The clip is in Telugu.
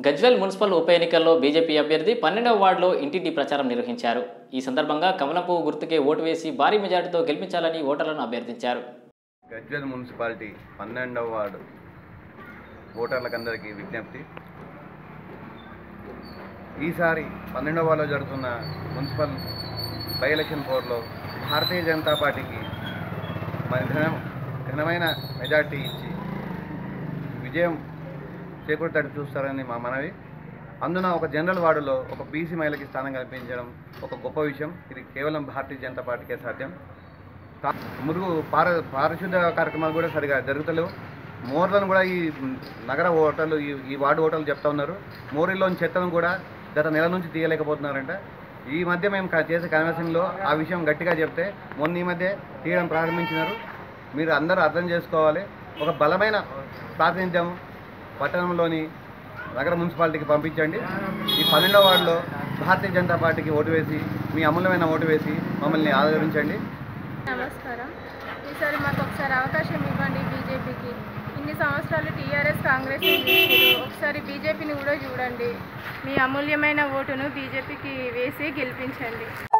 గజ్వెల్ మున్సిపల్ ఉప ఎన్నికల్లో బీజేపీ అభ్యర్థి పన్నెండవ వార్డులో ఇంటింటి ప్రచారం నిర్వహించారు ఈ సందర్భంగా కమలం పువ్వు గుర్తుకే ఓటు వేసి భారీ మెజార్టీతో గెలిపించాలని ఓటర్లను అభ్యర్థించారు గజ్వెల్ మున్సిపాలిటీ పన్నెండవ వార్డు ఓటర్లకందరికీ విజ్ఞప్తి ఈసారి పన్నెండవ వార్డులో జరుగుతున్న మున్సిపల్ బై ఎలక్షన్ పోర్లో భారతీయ జనతా పార్టీకి మరి ఘన ఘనమైన మెజార్టీ ఇచ్చి విజయం చేకూర్తట్టు చూస్తారని మా మనవి అందున ఒక జనరల్ వార్డులో ఒక బీసీ మహిళకి స్థానం కల్పించడం ఒక గొప్ప విషయం ఇది కేవలం భారతీయ జనతా పార్టీకే సాధ్యం కా- మురుగు పార పారిశుద్ధ కార్యక్రమాలు కూడా సరిగా జరుగుతలేవు మోర్లను కూడా ఈ నగర ఓటర్లు ఈ ఈ వార్డు ఓటర్లు చెప్తా ఉన్నారు మోరీలోని చెత్తను కూడా గత నెల నుంచి తీయలేకపోతున్నారంట ఈ మధ్య మేము క- చేసే కన్వర్షన్లో ఆ విషయం గట్టిగా చెప్తే మొన్న ఈ మధ్య తీయడం ప్రారంభించినారు మీరు అందరూ అర్థం చేసుకోవాలి ఒక బలమైన ప్రాతినిధ్యం పట్టణంలోని నగర మున్సిపాలిటీకి పంపించండి ఈ పన్నెండవ వార్డులో భారతీయ జనతా పార్టీకి ఓటు వేసి మీ అమూల్యమైన ఓటు వేసి మమ్మల్ని ఆదరించండి నమస్కారం ఈసారి మాకు ఒకసారి అవకాశం ఇవ్వండి బీజేపీకి ఇన్ని సంవత్సరాలు టీఆర్ఎస్ కాంగ్రెస్ ఒకసారి బీజేపీని కూడా చూడండి మీ అమూల్యమైన ఓటును బీజేపీకి వేసి గెలిపించండి